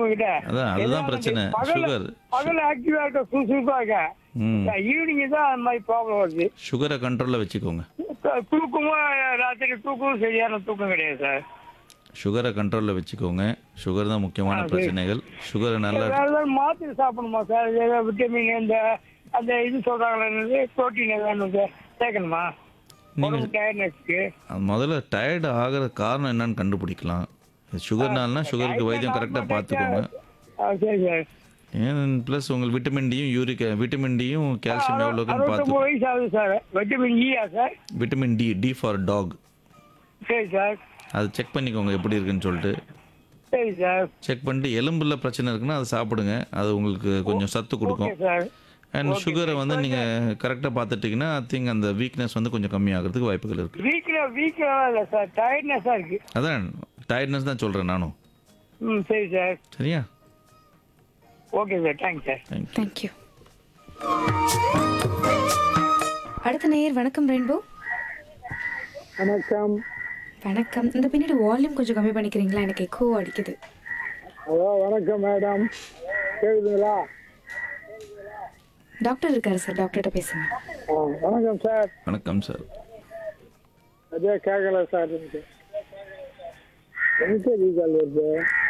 உங்ககிட்ட அதான், அதுதான் எதனால பிரச்சனை. பகல்ல- sugar. பகல்ல ஆக்டிவா இருக்க சுறுசுறுப்பா இருக்க ம் ஈவினிங் தான் அந்த மாதிரி ப்ராப்ளம் வருது சுகரை கண்ட்ரோலில் வச்சுக்கோங்க த- தூக்கமும் ராத்திரி தூக்கமும் சரியான தூக்கம் கிடையாது சார் சுகரை கண்ட்ரோலில் வச்சுக்கோங்க சுகர் தான் முக்கியமான ஆ, சரி. பிரச்சனைகள் சுகரை நல்லா வேற ஏதாவது மாத்திரை சாப்பிடணுமா சார் ஏதாவது விட்டமின் இந்த அந்த இது சொல்றாங்களே புரோட்டீன் ஏதாவது சார் சேர்க்கணுமா நீங்கள் உடம்பு டயர்ட்னஸ்க்கு முதல்ல டயர்டு ஆகிற காரணம் என்னன்னு கண்டுபிடிக்கலாம் சுகர்னால்னா சுகருக்கு வைத்தியம் கரெக்டாக பார்த்துக்கோங்க சரி சார் ஏன் ப்ளஸ் உங்களுக்கு விட்டமின் டியும் யூரிக் விட்டமின் டியும் கால்சியம் எவ்வளோ இருக்குன்னு பார்த்து அறுபத்தொம்பது வயசு ஆகுது சார் விட்டமின் ஈயா sir vitamin D D for dog சரி சார் அது செக் பண்ணிக்கோங்க எப்படி இருக்குன்னு சொல்லிட்டு சரி சார் செக் பண்ணிட்டு எலும்புல பிரச்சனை இருக்குன்னா அதை சாப்பிடுங்க அது உங்களுக்கு கொஞ்சம் சத்து ஓகே கொடுக்கும் சார் அண்ட் சுகரை வந்து நீங்கள் கரெக்டாக பார்த்துட்டிங்கன்னா ஐ திங்க் அந்த வீக்னஸ் வந்து கொஞ்சம் கம்மியாகிறதுக்கு வாய்ப்புகள் இருக்குது வீக்ல வீக்ல இல்லை சார் டயர்ட்னஸாக இருக்கு அதான் டயர்ட்னஸ் தான் சொல்கிறேன் நானும் ம் சரி சார் சரியா okay sir thanks sir thank you thank you அடுத்த நேயர் வணக்கம் ரெயின்போ வணக்கம் வணக்கம் இந்த பின்னாடி வால்யூம் கொஞ்சம் கம்மி பண்ணிக்கிறீங்களா எனக்கு எக்கோ அடிக்குது ஹலோ வணக்கம் மேடம் கேக்குதுங்களா டாக்டர் இருக்காரு சார் டாக்டர்கிட்ட பேசுங்க ஆ, வணக்கம் சார் வணக்கம் சார் அதே கேட்கல சார் எனக்கு எனக்கு ரீகால் வருது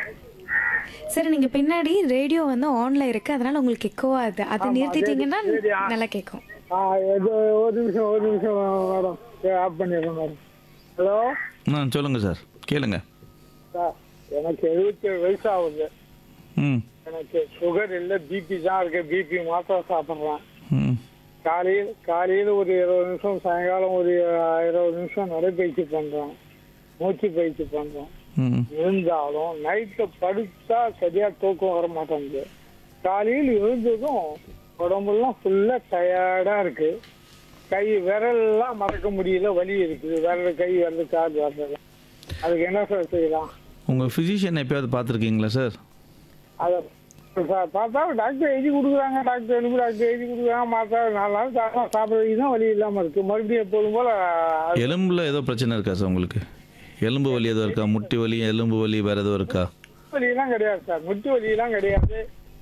சரி நீங்க பின்னாடி ரேடியோ வந்து ஆன்ல இருக்கு அதனால உங்களுக்கு எக்கோவா அது அதை நிறுத்திட்டீங்கன்னா சரி, ஆ. நல்லா கேட்கும் ஆ ஏதோ ஒரு நிமிஷம் ஒரு நிமிஷம் மேடம் ஆஃப் பண்ணிடுறேன் மேடம் ஹலோ ஆ சொல்லுங்கள் சார் கேளுங்க சார் எனக்கு எழுபத்தேழு வயசு ஆகுது ம் எனக்கு சுகர் இல்லை பிபி தான் இருக்கு பிபி மாத்திரை சாப்பிட்றேன் ம் காலையில் காலையில் ஒரு இருபது நிமிஷம் சாயங்காலம் ஒரு இருபது நிமிஷம் நடைப்பயிற்சி பண்ணுறேன் மூச்சு பயிற்சி பண்ணுறேன் ம் இருந்தாலும் நைட்டில் படுத்தா சரியாக தூக்கம் வர மாட்டேங்குது காலையில் எழுந்ததும் உடம்பெல்லாம் ஃபுல்லாக டயர்டாக இருக்கு கை விரல்லாம் மறக்க முடியல வலி இருக்குது விரல் கை விரல் கால் விரல் அதுக்கு என்ன சார் செய்யலாம் உங்கள் ஃபிசிஷியன் எப்பயாவது பார்த்துருக்கீங்களா சார் அதை பா- பார்த்தா டாக்டர் எழுதி கொடுக்குறாங்க டாக்டர் எலும்பு டாக்டர் எழுதி கொடுக்குறாங்க மாத்தா நாலு நாள் சாப்பிட்டா சாப்பிட்றதுக்கு தான் வலி இல்லாமல் இருக்குது மறுபடியும் எப்போதும் போல் எலும்பில் ஏதோ பிரச்சனை இருக்கா சார் உங்களுக்கு எலும்பு வலி எதுவும் இருக்கா முட்டி வலி எலும்பு வலி வேறு எதுவும் இருக்கா வலியெல்லாம் கிடையாது சார் முட்டி வலியெல்லாம் கிடையாது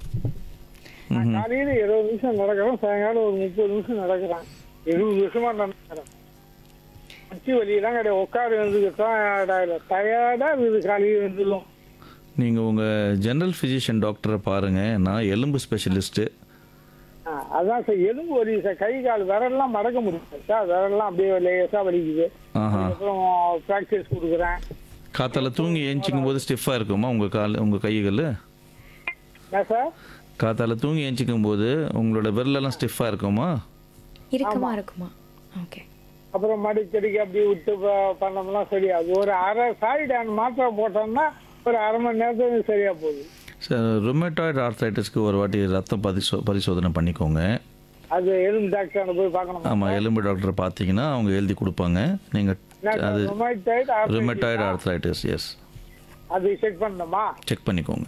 நான் காலையில் இருபது நிமிஷம் நடக்கிறேன் சாயங்காலம் ஒரு முப்பது நிமிஷம் நடக்கிறேன் இருபது வருஷமா நடக்கிறேன் முட்டி வலியெல்லாம் கிடையாது உட்காரு வந்து டயர்டாக இருக்குது காலையில் இருந்துடும் நீங்கள் உங்கள் ஜெனரல் ஃபிசிஷியன் டாக்டரை பாருங்கள் நான் எலும்பு ஸ்பெஷலிஸ்ட்டு ஆ, அதான் சார் எலும்பு வலி சார் கை கால் விரல்லாம் மடக்க முடியும் சார் விரல்லாம் அப்படியே லேசாக வலிக்குது ஆஹா அதுக்கப்புறம் ப்ராக்டிஸ் கொடுக்குறேன் காத்தால தூங்கி ஏஞ்சிக்கும் போது ஸ்டிஃபாக இருக்குமா உங்கள் கால் உங்கள் கைகள் என்ன சார் காத்தால தூங்கி ஏஞ்சிக்கும் போது உங்களோட விரலெல்லாம் ஸ்டிஃபாக இருக்குமா இறுக்கமா இருக்குமா ஓகே அப்புறம் மடிக்கடிக்கு அப்படி விட்டு ப- பண்ணோம்னா சரியாகுது ஒரு அரை சாய்டான் மாத்திரை போட்டோம்னா ஒரு அரை மணி நேரத்துக்கு சரியா போகுது சார் ரொமேட்டாய்டு ஆர்த்ரைட்டிஸ்க்கு ஒரு வாட்டி ரத்தம் பரிசோ பரிசோதனை பண்ணிக்கோங்க அது எலும்பு டாக்டர் போய் பார்க்கணும் ஆமாம் எலும்பு டாக்டரை பார்த்தீங்கன்னா அவங்க எழுதி கொடுப்பாங்க நீங்கள் அது ரொமாய்டைட் ரொமேட்டாய்டு ஆர்த்ரைட்டிஸ் எஸ் அது செக் பண்ணணுமா செக் பண்ணிக்கோங்க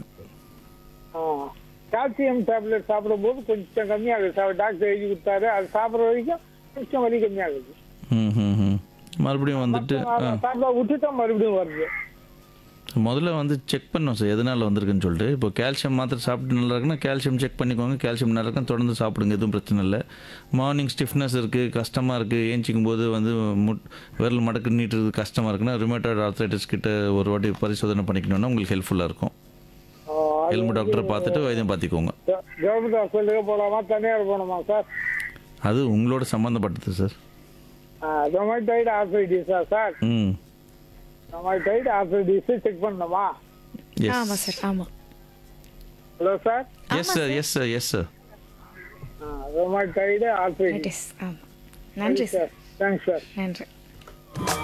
கால்சியம் டேப்லெட் சாப்பிடும்போது கொஞ்சம் கம்மியாகுது சார் டாக்டர் எழுதி கொடுத்தாரு அது சாப்பிட்ற வரைக்கும் கொஞ்சம் வலி கம்மியாகுது ம் ம் ம் மறுபடியும் வந்துட்டு ஆ சாப்பிட விட்டுட்டா மறுபடியும் வருது முதல்ல வந்து செக் பண்ணோம் சார் எதனால் வந்திருக்குன்னு சொல்லிட்டு இப்போ கால்சியம் மாத்திரை சாப்பிட்டு நல்லா இருக்குன்னா கால்சியம் செக் பண்ணிக்கோங்க கால்சியம் நல்லா இருக்குன்னு தொடர்ந்து சாப்பிடுங்க எதுவும் பிரச்சனை இல்லை மார்னிங் ஸ்டிஃப்னஸ் இருக்குது கஷ்டமாக இருக்குது ஏஞ்சிக்கும் போது வந்து முட் விரல் மடக்கு நீட்டுறது கஷ்டமாக இருக்குன்னா ரிமேட்டாய்டு ஆர்த்ரைட்டிஸ் கிட்ட ஒரு வாட்டி பரிசோதனை பண்ணிக்கணும்னா உங்களுக்கு ஹெல்ப்ஃபுல்லாக இருக்கும் ஆ, அது எலும்பு டாக்டரை பார்த்துட்டு வைத்தியம் பார்த்துக்கோங்க கவர்மெண்ட் ஹாஸ்பிட்டலுக்கு போகலாமா தனியார் போகணுமா சார் அது உங்களோட சம்மந்தப்பட்டது சார் ரொமாய்டைட் ஆர்த்ரைட்டிஸா சார் ம் ரொமாய்டைட் ஆர்த்ரைட்டிஸ் செக் பண்ணணுமா ஆமா எஸ் சார் ஆமா hello sir yes sir yes sir yes sir rheumatoid arthritis ரைட்டிஸ் ஆமா நன்றி சார் சார் தேங்க்ஸ் சார் நன்றி